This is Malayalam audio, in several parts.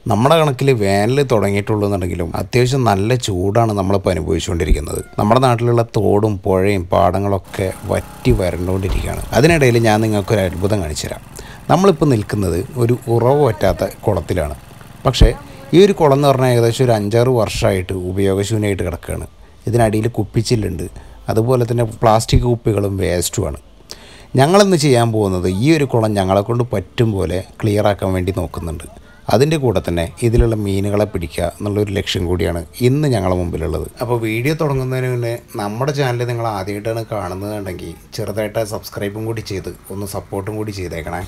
നമ്മുടെ കണക്കിൽ വേനൽ തുടങ്ങിയിട്ടുള്ളൂ എന്നുണ്ടെങ്കിലും അത്യാവശ്യം നല്ല ചൂടാണ് നമ്മളിപ്പോൾ അനുഭവിച്ചുകൊണ്ടിരിക്കുന്നത് നമ്മുടെ നാട്ടിലുള്ള തോടും പുഴയും പാടങ്ങളൊക്കെ വറ്റി വരണ്ടുകൊണ്ടിരിക്കുകയാണ് അതിനിടയിൽ ഞാൻ നിങ്ങൾക്കൊരു അത്ഭുതം കാണിച്ചു തരാം നമ്മളിപ്പോൾ നിൽക്കുന്നത് ഒരു ഉറവ് പറ്റാത്ത കുളത്തിലാണ് പക്ഷേ ഈ ഒരു കുളം എന്ന് പറഞ്ഞാൽ ഏകദേശം ഒരു അഞ്ചാറ് വർഷമായിട്ട് ഉപയോഗശൂന്യമായിട്ട് കിടക്കുകയാണ് ഇതിനടിയിൽ കുപ്പിച്ചില്ലുണ്ട് അതുപോലെ തന്നെ പ്ലാസ്റ്റിക് കുപ്പികളും വേസ്റ്റുമാണ് ഞങ്ങളിന്ന് ചെയ്യാൻ പോകുന്നത് ഈ ഒരു കുളം ഞങ്ങളെ കൊണ്ട് പറ്റും പോലെ ക്ലിയർ ആക്കാൻ വേണ്ടി നോക്കുന്നുണ്ട് അതിൻ്റെ കൂടെ തന്നെ ഇതിലുള്ള മീനുകളെ പിടിക്കുക എന്നുള്ളൊരു ലക്ഷ്യം കൂടിയാണ് ഇന്ന് ഞങ്ങളുടെ മുമ്പിലുള്ളത് അപ്പോൾ വീഡിയോ തുടങ്ങുന്നതിന് മുന്നേ നമ്മുടെ ചാനൽ നിങ്ങൾ ആദ്യമായിട്ടാണ് കാണുന്നതുണ്ടെങ്കിൽ ചെറുതായിട്ട് സബ്സ്ക്രൈബും കൂടി ചെയ്ത് ഒന്ന് സപ്പോർട്ടും കൂടി ചെയ്തേക്കണേ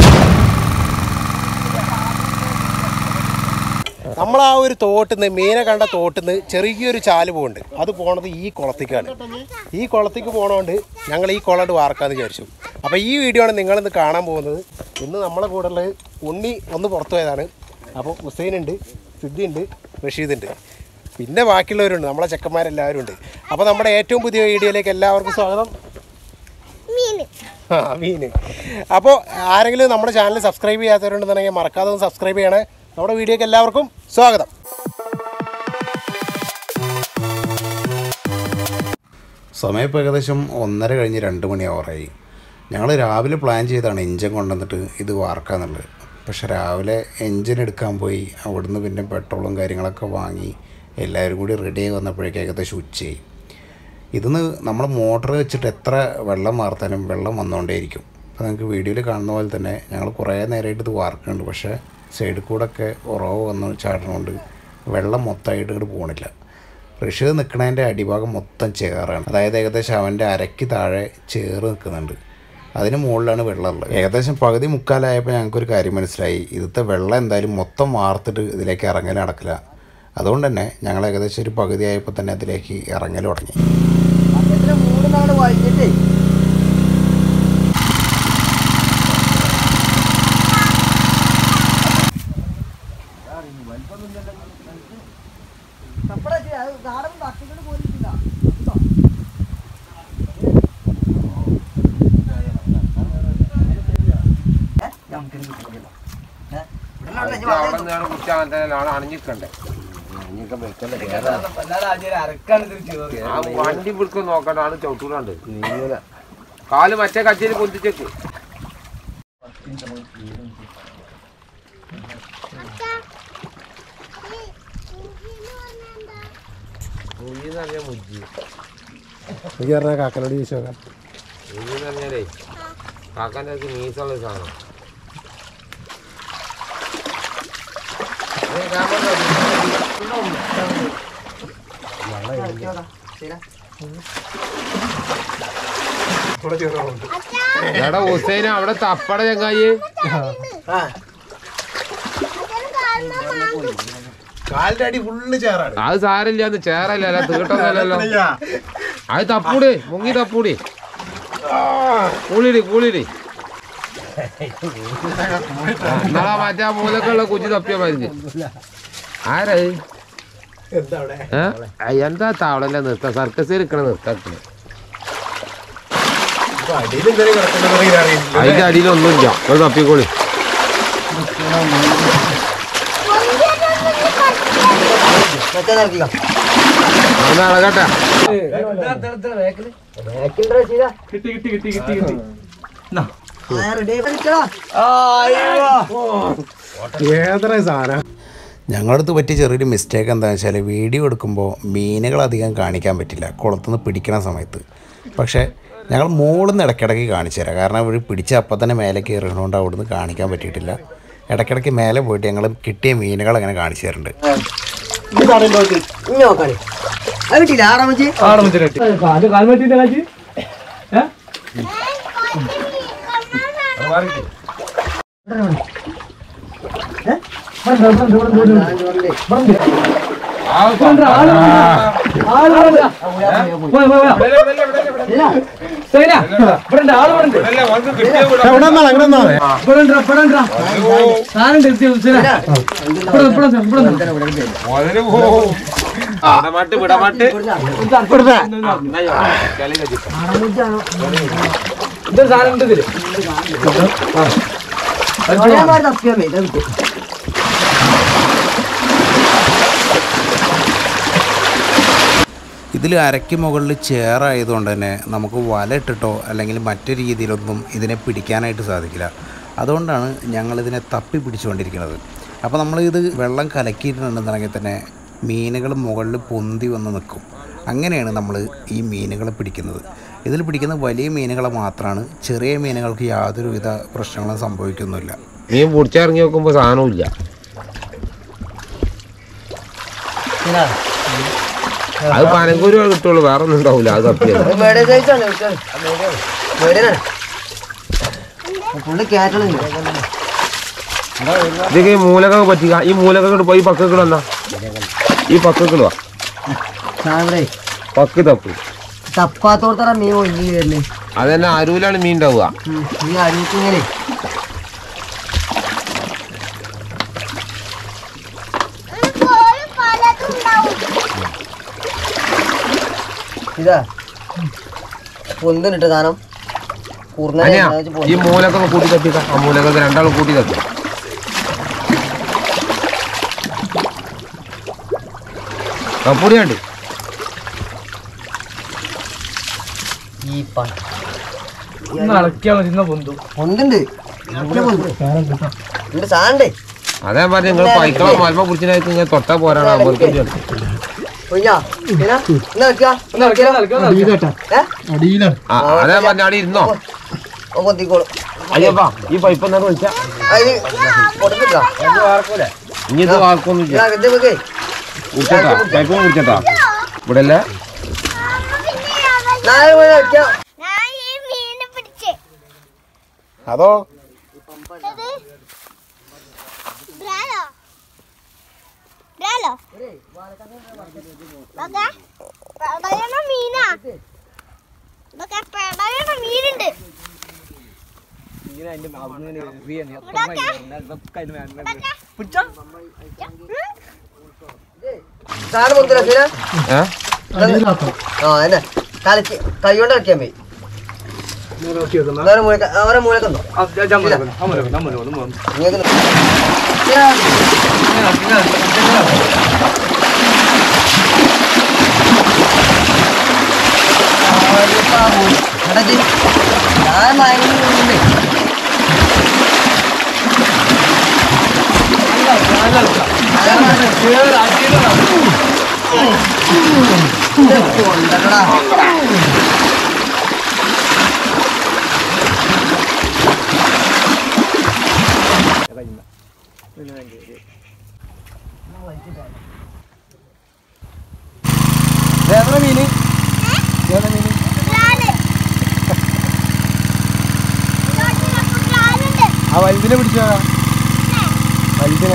നമ്മൾ ആ ഒരു തോട്ടിന്ന് മീനെ കണ്ട തോട്ടിന്ന് ചെറിയൊരു ചാല് പോകുന്നുണ്ട് അത് പോണത് ഈ കുളത്തേക്കാണ് ഈ കുളത്തേക്ക് പോണോണ്ട് ഞങ്ങൾ ഈ കുളം വാർക്കാന്ന് വിചാരിച്ചു അപ്പോൾ ഈ വീഡിയോ ആണ് നിങ്ങളിന്ന് കാണാൻ പോകുന്നത് ഇന്ന് നമ്മളെ കൂടെ ഉള്ളത് ഉണ്ണി ഒന്ന് പുറത്തു പോയതാണ് അപ്പോൾ ഹുസൈൻ ഉണ്ട് സിദ്ധി ഉണ്ട് റഷീദ് ഉണ്ട് പിന്നെ ബാക്കിയുള്ളവരുണ്ട് നമ്മളെ ചെക്കന്മാരെല്ലാവരും ഉണ്ട് അപ്പോൾ നമ്മുടെ ഏറ്റവും പുതിയ വീഡിയോയിലേക്ക് എല്ലാവർക്കും സ്വാഗതം ആ മീൻ അപ്പോൾ ആരെങ്കിലും നമ്മുടെ ചാനൽ സബ്സ്ക്രൈബ് ചെയ്യാത്തവരുണ്ടെന്നുണ്ടെങ്കിൽ മറക്കാതെ ഒന്ന് സബ്സ്ക്രൈബ് ചെയ്യണേ നമ്മുടെ വീഡിയോക്ക് എല്ലാവർക്കും സ്വാഗതം സമയം ഇപ്പോൾ ഏകദേശം ഒന്നര കഴിഞ്ഞ് രണ്ട് മണിയാവാറായി ഞങ്ങൾ രാവിലെ പ്ലാൻ ചെയ്താണ് എഞ്ചിൻ കൊണ്ടുവന്നിട്ട് ഇത് വാർക്കാന്നുള്ളത് പക്ഷെ രാവിലെ എഞ്ചിൻ എടുക്കാൻ പോയി അവിടുന്ന് പിന്നെ പെട്രോളും കാര്യങ്ങളൊക്കെ വാങ്ങി എല്ലാവരും കൂടി റെഡിയായി വന്നപ്പോഴേക്കും ഏകദേശം ഉച്ചയായി ഇതിന്ന് നമ്മൾ മോട്ടർ വെച്ചിട്ട് എത്ര വെള്ളം വാർത്താനും വെള്ളം വന്നുകൊണ്ടേയിരിക്കും അപ്പോൾ നിങ്ങൾക്ക് വീഡിയോയിൽ കാണുന്ന പോലെ തന്നെ ഞങ്ങൾ കുറേ നേരമായിട്ട് ഇത് വാർക്കുന്നുണ്ട് പക്ഷേ സൈഡിൽ കൂടെ ഒക്കെ ഉറവ് വന്ന് ചാടുന്നതുകൊണ്ട് വെള്ളം മൊത്തമായിട്ട് ഇങ്ങോട്ട് പോകണില്ല ഋഷി നിൽക്കുന്നതിൻ്റെ അടിഭാഗം മൊത്തം ചേറാണ് അതായത് ഏകദേശം അവൻ്റെ അരയ്ക്ക് താഴെ ചേറ് നിൽക്കുന്നുണ്ട് അതിന് മുകളിലാണ് വെള്ളമുള്ളത് ഏകദേശം പകുതി മുക്കാലായപ്പോൾ ഞങ്ങൾക്കൊരു കാര്യം മനസ്സിലായി ഇതിലത്തെ വെള്ളം എന്തായാലും മൊത്തം വാർത്തിട്ട് ഇതിലേക്ക് ഇറങ്ങൽ നടക്കില്ല അതുകൊണ്ട് തന്നെ ഞങ്ങൾ ഏകദേശം ഒരു പകുതി ആയപ്പോൾ തന്നെ അതിലേക്ക് ഇറങ്ങൽ തുടങ്ങി ഇതിന് മൂന്ന് നാട് വലിഞ്ഞിട്ടേ അണിഞ്ഞിക്കണ്ടേ ആ വണ്ടി പിടിക്കാൻ നോക്കണ്ട ആള് ചവിട്ടൂലുണ്ട് കാല് മറ്റേ കച്ചേരി പൊന്തിച്ചേക്ക് മുജിന്ന് പറഞ്ഞാ മുജി എനിക്ക് പറഞ്ഞാൽ കാക്കനോട് ചോദിച്ചു നോക്കാം മുജിന്ന് പറഞ്ഞാലേ കാക്കാൻ്റെ അടുത്ത് മീസുള്ള ഒരു സാധനം ഏയ് ക്യാമറ എടാ ഹുസൈന അവിടെ തപ്പട ചങ്ങായി കാലിൻ്റെ അടി ഫുള്ള് ചേറാണ് അത് സാരില്ല അത് ചേറല്ല തീട്ടൊന്നല്ലോ അത് തപ്പൂടി മുങ്ങി തപ്പൂടി കൂളിടി കൂളിടി എന്നാളാ മറ്റേ ആ മൂലക്കുള്ള കുഞ്ഞു തപ്പിയ മരുന്ന് ആരാ ഇത്? എന്താ അവിടെ ഏ? ആ, എന്താ താവളല്ല നിർത്ത സർക്കസ് ഇരിക്കണ നിർത്താക്കണ അടിയിൽ എന്തെങ്കിലും കിടക്കുന്നുണ്ടെന്ന് അറിയില്ല അതിന്റെ അടിയിലൊന്നുമില്ല അത് തപ്പിക്കോളി മറ്റേ നടക്കില്ല അന്ന് അളകട്ടെ ഏത്ര സാധനം ഞങ്ങളുടെ അടുത്ത് പറ്റിയ ചെറിയൊരു മിസ്റ്റേക്ക് എന്താണെന്ന് വെച്ചാൽ വീഡിയോ എടുക്കുമ്പോൾ മീനുകൾ അധികം കാണിക്കാൻ പറ്റില്ല കുളത്തുനിന്ന് പിടിക്കണ സമയത്ത് പക്ഷേ ഞങ്ങൾ മുകളിൽ നിന്ന് ഇടയ്ക്കിടയ്ക്ക് കാണിച്ചു തരാം കാരണം ഇവിടെ പിടിച്ച അപ്പം തന്നെ മേലെ കയറുന്നതുകൊണ്ട് അവിടുന്ന് കാണിക്കാൻ പറ്റിയിട്ടില്ല ഇടയ്ക്കിടയ്ക്ക് മേലെ പോയിട്ട് ഞങ്ങൾ കിട്ടിയ മീനുകൾ അങ്ങനെ കാണിച്ചു തരുന്നുണ്ട് നോക്കാണേ അത് കിട്ടിയില്ല ആറാമച്ചി അവിടെ നിന്നാണ് അങ്ങനെ നിന്നാണ് വിടമാട്ട് വിടമാട്ട് തപ്പിയാ മതി ഇത് കിട്ടും ഇതിൽ അരയ്ക്ക് മുകളിൽ ചേറായതുകൊണ്ട് തന്നെ നമുക്ക് വല ഇട്ടിട്ടോ അല്ലെങ്കിൽ മറ്റു രീതിയിലൊന്നും ഇതിനെ പിടിക്കാനായിട്ട് സാധിക്കില്ല അതുകൊണ്ടാണ് ഞങ്ങളിതിനെ തപ്പി പിടിച്ചുകൊണ്ടിരിക്കുന്നത് അപ്പോൾ നമ്മളിത് വെള്ളം കലക്കിയിട്ടുണ്ടെന്നുണ്ടെങ്കിൽ തന്നെ മീനുകൾ മുകളിൽ പൊന്തി വന്ന് നിൽക്കും അങ്ങനെയാണ് നമ്മൾ ഈ മീനുകളെ പിടിക്കുന്നത് ഇതിൽ പിടിക്കുന്ന വലിയ മീനുകളെ മാത്രമാണ് ചെറിയ മീനുകൾക്ക് യാതൊരുവിധ പ്രശ്നങ്ങളും സംഭവിക്കുന്നില്ല മീൻ പിടിച്ചിറങ്ങി നോക്കുമ്പോ സാധനവും ഇല്ല ഇതാ. അത് പനങ്കൂര് കിട്ടുള്ളൂ വേറെ ഒന്നും ഉണ്ടാവില്ല അത് തപ്പിയത് അത് medium size ആണ് വിളിച്ചത്. medium ആണ്. ഫുള്ള് കേറ്റണം ഇനി. ഇതൊക്കെ ഈ മൂലക്കൊക്കെ പറ്റിക്ക ഈ മൂലക്കൊക്കെ പോയി പക്കക്കിട് വന്നാ ഈ പക്കക്കിട് വാ സാധനം ഇവിടെ പക്ക് തപ്പ് തപ്പാത്തോടത്തറ മീൻ ഒഴിഞ്ഞു വരുന്നത് അതന്നെ അരൂലാണ് മീൻ ഉണ്ടാവുക ഈ അരിക്ക് ഇങ്ങനെ ഇതാ പൊന്തിനിട്ട് സാധനം പൂർണ്ണ അനിയാ ഈ മൂലക്കൊക്കെ കൂട്ടി തപ്പിക്ക ആ മൂലക്കൊക്കെ രണ്ടാളും കൂട്ടി തപ്പി കപ്പൂടിയുണ്ട് ഈ പ പൊന്തുണ്ട് ഇവിടെ പൊന്ത്. ഉണ്ട് സാധനണ്ടേ അതേ പറഞ്ഞ നിങ്ങൾ പൈക്കള മലമ കുറിച്ചിനായിട്ട് ഇങ്ങനെ തൊട്ടാ പോരാണ് അമ്പലത്തിൽ ഒയ്യാ പിന്നെ എന്നാ വെക്കാ ഏ ആ അതേ പറഞ്ഞ അവിടെ ഇരുന്നോ ഓൻ പൊന്തിക്കോളും അയ്യപ്പാ ഈ പൈപ്പ് എന്നാ വിളിച്ചാ അതിന് കൊടുത്തിട്ടാ ഇനി ഇത് വാർക്കൊന്നും ഇതാ ഇത് വെക്കേ കുടിച്ചട്ടാ പൈപ്പ് കുടിച്ചട്ടാ ഇവിടെ അല്ലേ നാളെ പോയി വെക്കാം ഞാൻ ഈ മീനെ പിടിച്ചേ അതോ ഇത് ബ്രാലോ ബ്രാലോ ഇതൊക്കെ പെടയണ മീനാ ഇതൊക്കെ പെടയണ മീനുണ്ട് ഇവിടൊക്കെ ഇവിടൊക്കെ സാധനം പൊന്തില്ല സീന ഏ ആ എന്നെ കളിച്ച് കൈ കൊണ്ട് ഇറക്കിയാൽ മതി അവരെ മൂലക്ക അവരെ മൂലക്കുണ്ടോ നിങ്ങൾക്ക് ഞാൻ മയങ്ങുന്നുണ്ട് കൊണ്ടടാ എത്ര മീന് ബ്രാല് ഇങ്ങോട്ട് ബ്രാലുണ്ട് ആ വലുതിനെ പിടിച്ചോ വലുതിനെ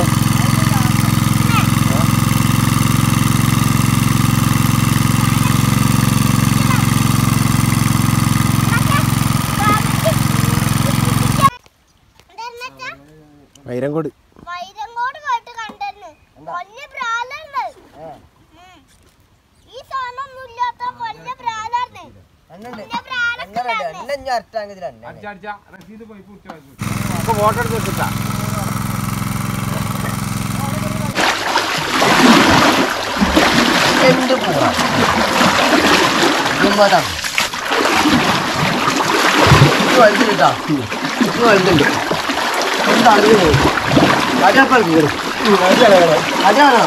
വൈരങ്കോട് വൈരങ്ങോട് പോയിട്ട് കണ്ടെന്ന് വലിയ പ്രാലാണ് ഈ സാധനമൊന്നും ഇല്ലാത്ത വലിയ പ്രാലാണ് വലിയ പ്രാലൊക്കെ ഉണ്ടായിരുന്നു. ഫോട്ടോ എടുത്ത് വെച്ചിട്ടാ എന്ത് പൂറ ഇതുമ്പോട്ടാണ് ഇത് വലുതിട്ടാ ഇത് വലുതുണ്ട് ഇത് അറിഞ്ഞു പോയി അതെപ്പം കയറി അതാണ്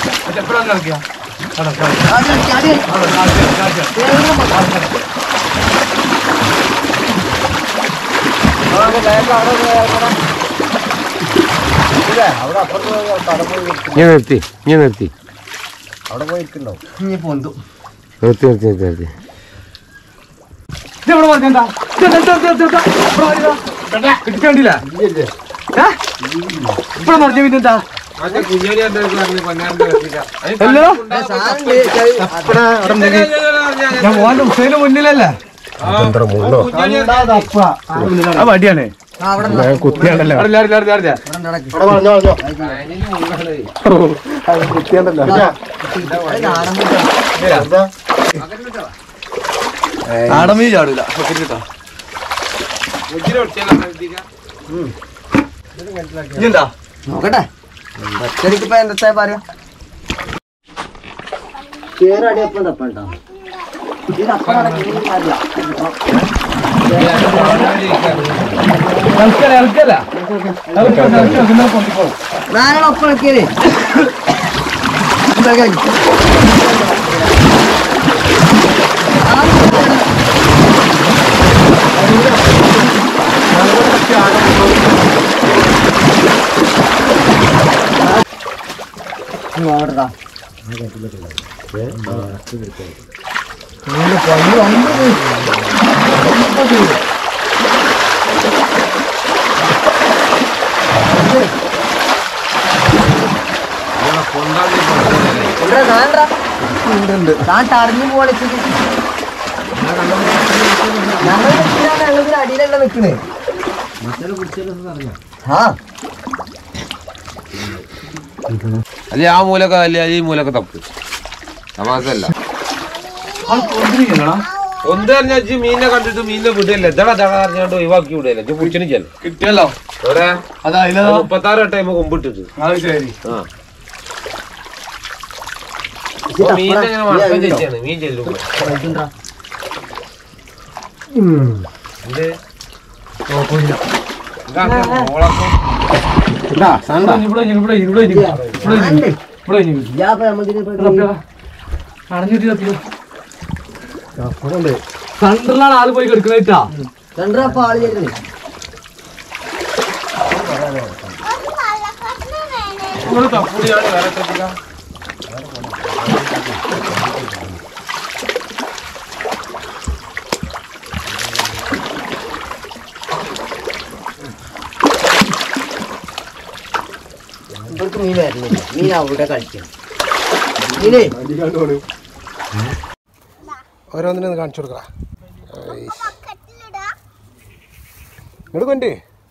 ഞാൻ നിർത്തി ഞാൻ നിർത്തി അവിടെ പോയിരിക്കണ്ടോ ഇനി പൊന്തു നിർത്തി നിർത്തി നിർത്തി നിർത്തി മുന്നിലല്ലേ വടിയാണ് അവിടെ കുത്തിയാണ്ടല്ലോ ആടമീ ചാടൂല ഇതെന്താ നോക്കട്ടെ ശരിക്കിപ്പോ എന്താ പറയാ കേറടി ഒപ്പം തപ്പണ്ടാ ഇത് അപ്പുറം നടക്കുന്ന കാര്യമില്ല. നാലെണ്ണം ഒപ്പം ഇളക്കിയത്. ഇതാ കഴിഞ്ഞു. ഇങ്ങ് വാടാ. ഇങ്ങനെ പനി വന്നത്. ഇവിടെ നാലെണ്ണം. താൻ തടഞ്ഞു പോളിച്ചിട്ട് ഞങ്ങൾ നിൽക്കുകയാണ് ഞങ്ങൾ അടിയിലല്ല നിൽക്കണേ ആ അല്ലെ ആ മൂലൊക്കെ അല്ലെ ഈ മൂലൊക്കെ തപ്പ് തമാസല്ല ഒന്ന് പറഞ്ഞാ ഇജ്ജ് മീനിനെ കണ്ടിട്ട് മീനിനെ വിടല്ലേ ദട ദട അറിഞ്ഞാണ്ട് ഒഴിവാക്കി വിടല്ലേ ഇജ്ജ് പിടിച്ചിന് ചെല്ല കിട്ടിയല്ലോ എവിടെ അതാ ഇല്ല മുപ്പത്താറ് ടൈം കൊമ്പിട്ടിട്ട് അത് ശരി ആ ഇപ്പൊ മീനിനെ ഇങ്ങനെ മറക്കാൻ ചേച്ചിയാണ് മീൻ ചെല്ലുമ്പോ എന്ത് ഇതാ, മോളൊക്കെ ഇവിടെ ഇനി, ഇവിടെ ഇനി, ഇവിടെ ഇനി, ഇവിടെ ഇനി, ഇവിടെ ഇനി. ഞാൻ ഇപ്പൊ നമ്മൾക്കിത് ഇപ്പൊ അടഞ്ഞിട്ട് കത്തിയോ സെന്ററിലാണ് ആള് പോയി കിടക്കണേറ്റാ രണ്ടരപ്പ ആള് ചേരുന്നേ ഒരു വെള്ളക്കാട്ടിന് വേണേ നിങ്ങള് തപ്പുടിയാണ് വേറെ കെട്ടിക്ക ഇവർക്ക് മീൻ വരുന്നില്ല മീൻ അവിടെ കളിക്കണം മീനേ ഓരോന്നിനും കാണിച്ചു കൊടുക്കടാ ബക്കറ്റിലിടാ ഇങ്ങോട്ട് കൊണ്ടേ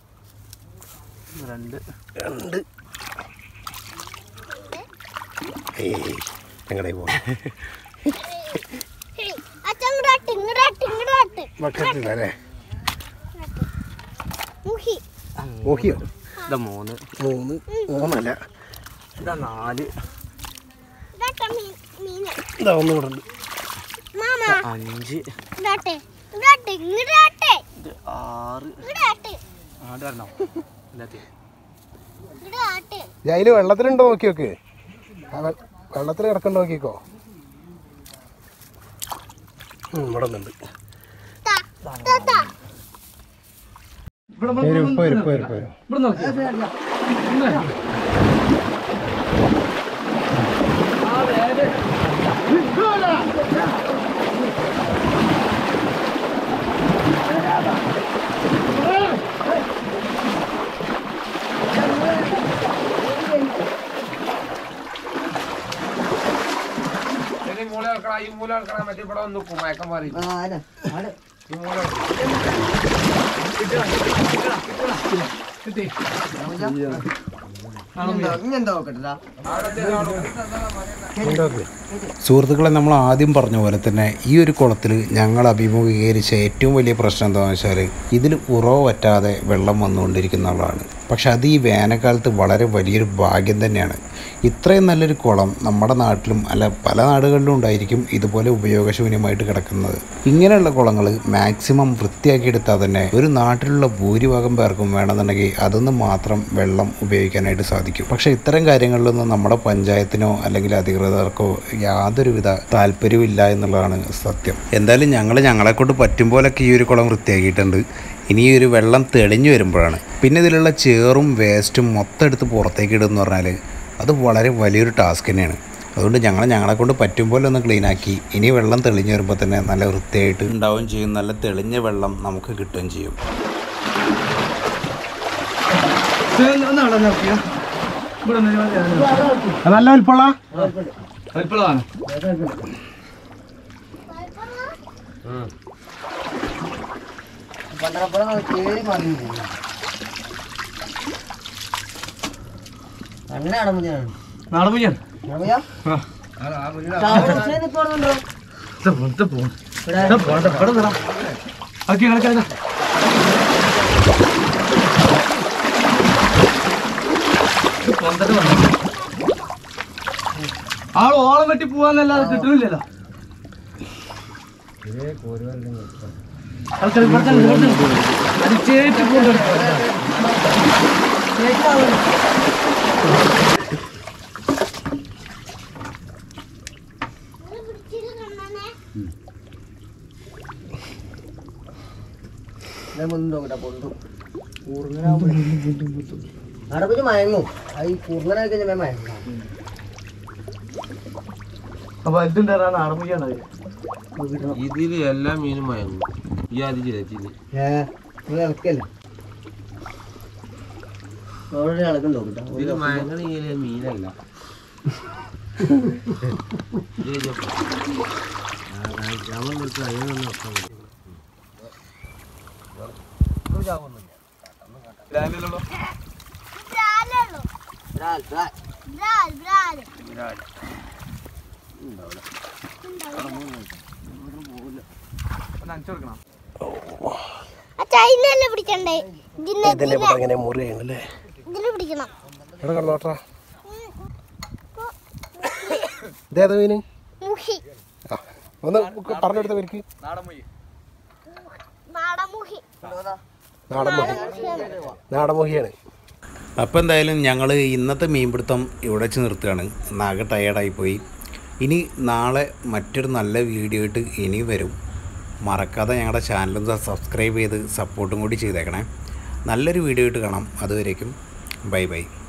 രണ്ട് ഏയ് എങ്ങടെ പോ അച്ഛൻ ഇങ്ങടാട്ട് ഇങ്ങടാട്ട് ഇങ്ങടാട്ട് ബക്കറ്റില്ല അല്ലേ മുഹി ഊഹിയോ ഇതാ മൂന്ന് മൂന്ന് മൂന്നല്ല ഇതാ നാല് ഇതാട്ട മീൻ മീന് ഇതാ ഒന്നും കൂടെ ഉണ്ട് മാമ അഞ്ച് ഇതാട്ടെ ഇങ്ങടാട്ട് ഇങ്ങടാട്ടെ ആറ് ഇങ്ങടാട്ട് ആട് വരണോ ഇല്ലാത്ത ഇങ്ങടാട്ട് അതിൽ വെള്ളത്തിലുണ്ടോ നോക്കി നോക്ക് ആ വെ- വെള്ളത്തിൽ കിടക്കണ്ടോ നോക്കിക്കോ ഉം, ഇവിടെ ഒന്നുണ്ട് താ താ താ ഇവിടെ വരും ഇപ്പൊ വരും ഇപ്പൊ വരും ഇപ്പൊ വരും ഇവിടെ നോക്കിയോ ഈ മൂല വെക്കണ ഈ മൂല വെക്കണ മറ്റേ ഇവിടെ വന്ന് നിൽക്കും മയക്കം മാറി ആ ആരാ? ആടെ. ഈ മൂല വെക്കണം. കിട്ടി ഇഞ്ഞെന്താ ഇഞ്ഞെന്താ നോക്കട്ടെടാ സുഹൃത്തുക്കളെ നമ്മൾ ആദ്യം പറഞ്ഞ പോലെ തന്നെ ഈ ഒരു കുളത്തിൽ ഞങ്ങൾ അഭിമുഖീകരിച്ച ഏറ്റവും വലിയ പ്രശ്നം എന്താണെന്ന് വെച്ചാൽ ഇതിൽ ഉറവ് പറ്റാതെ വെള്ളം വന്നുകൊണ്ടിരിക്കുന്നതാണ് പക്ഷെ അത് ഈ വേനൽക്കാലത്ത് വളരെ വലിയൊരു ഭാഗ്യം തന്നെയാണ് ഇത്രയും നല്ലൊരു കുളം നമ്മുടെ നാട്ടിലും അല്ല പല നാടുകളിലും ഉണ്ടായിരിക്കും ഇതുപോലെ ഉപയോഗശൂന്യമായിട്ട് കിടക്കുന്നത് ഇങ്ങനെയുള്ള കുളങ്ങൾ മാക്സിമം വൃത്തിയാക്കിയെടുത്താൽ തന്നെ ഒരു നാട്ടിലുള്ള ഭൂരിഭാഗം പേർക്കും വേണമെന്നുണ്ടെങ്കിൽ അതൊന്ന് മാത്രം വെള്ളം ഉപയോഗിക്കാനായിട്ട് സാധിക്കും പക്ഷേ ഇത്തരം കാര്യങ്ങളിലൊന്നും നമ്മുടെ പഞ്ചായത്തിനോ അല്ലെങ്കിൽ അധികൃതർക്കോ യാതൊരുവിധ താല്പര്യമില്ല എന്നുള്ളതാണ് സത്യം എന്തായാലും ഞങ്ങൾ ഞങ്ങളെക്കൊണ്ട് പറ്റും പോലൊക്കെ ഈ ഒരു കുളം വൃത്തിയാക്കിയിട്ടുണ്ട് ഇനി ഈ ഒരു വെള്ളം തെളിഞ്ഞു വരുമ്പോഴാണ് പിന്നെ ഇതിലുള്ള ചേറും വേസ്റ്റും മൊത്തം എടുത്ത് പുറത്തേക്ക് ഇടുമെന്ന് പറഞ്ഞാൽ അത് വളരെ വലിയൊരു ടാസ്ക് തന്നെയാണ് അതുകൊണ്ട് ഞങ്ങൾ ഞങ്ങളെ കൊണ്ട് പറ്റും പോലെ ഒന്ന് ക്ലീൻ ആക്കി ഇനി വെള്ളം തെളിഞ്ഞു വരുമ്പോൾ തന്നെ നല്ല വൃത്തിയായിട്ട് ഉണ്ടാവുകയും ചെയ്യും നല്ല തെളിഞ്ഞ വെള്ളം നമുക്ക് കിട്ടുകയും ചെയ്യും ഒന്ന് അവിടെ നോക്കിയോ ഇവിടെ ഒന്ന് മതി, അവിടെ ഒന്ന്. നല്ല വലിപ്പമുള്ള വലിപ്പമുള്ളതാണ് പണ്ടറപ്പുറം കേറി മറിഞ്ഞു അങ്ങനെ അടമുതിയാണ് നാളെ പോയാണ് അറിയാം ചാവണശ്ശേരി പോകുന്നുണ്ടോ ഇവിടെ ആക്കി കണക്കാ ആൾ ഓളം വെട്ടി പോവാന്നല്ലാതെ കിട്ടുന്നില്ലല്ലോ ആൾക്കാർ ഇവിടെ തന്നെ ഇവിടെ തന്നെ അടിച്ചേറ്റ് പോകുന്നുണ്ട് ഞാൻ മുന്ന് നോക്കട്ടെ പൊന്തും അവിടെ പോയി മയങ്ങും അത് ഈ കുറുങ്ങനായി കഴിഞ്ഞാൽ മയങ്ങും അപ്പൊ ഇതുണ്ടാണ് ആറമ്പിക്കാണ് ഇതില് എല്ലാ മീനും മയങ്ങും ഈ ആദ്യം ചേച്ചിന് ഏ നിങ്ങൾ ഇളക്കല്ല അവിടെ ഇളക്കണ്ടോ കേട്ടോ ഇതില് മയങ്ങണെങ്കിൽ മീനല്ല ബ്രാലുള്ളൂ ബ്രാൽ ബ്രാൽ ആ ചൈനല്ലേ പിടിക്കണ്ടേ ഇതിനെ ഇതിന്റെ ഇവിടെ ഇങ്ങനെ മുറിയാണ് അല്ലേ ഇതിന് പിടിക്കണം ഇവിടെ കണ്ടോട്ടാ ഇതേതാ മീന് മുഹി ആ ഒന്ന് പറഞ്ഞെടുത്ത പേർക്ക് നാടമുഹി നാടൻ മുഹി നാടൻ മുഹിയാണ് അപ്പോൾ എന്തായാലും ഞങ്ങൾ ഇന്നത്തെ മീൻപിടുത്തം ഇവിടെ വെച്ച് നിർത്തുകയാണ് നാകെ ടയേർഡായി പോയി ഇനി നാളെ മറ്റൊരു നല്ല വീഡിയോ ആയിട്ട് ഇനി വരും മറക്കാതെ ഞങ്ങളുടെ ചാനലും സബ്സ്ക്രൈബ് ചെയ്ത് സപ്പോർട്ടും കൂടി ചെയ്തേക്കണേ നല്ലൊരു വീഡിയോ ആയിട്ട് കാണാം അതുവരേക്കും ബൈ ബൈ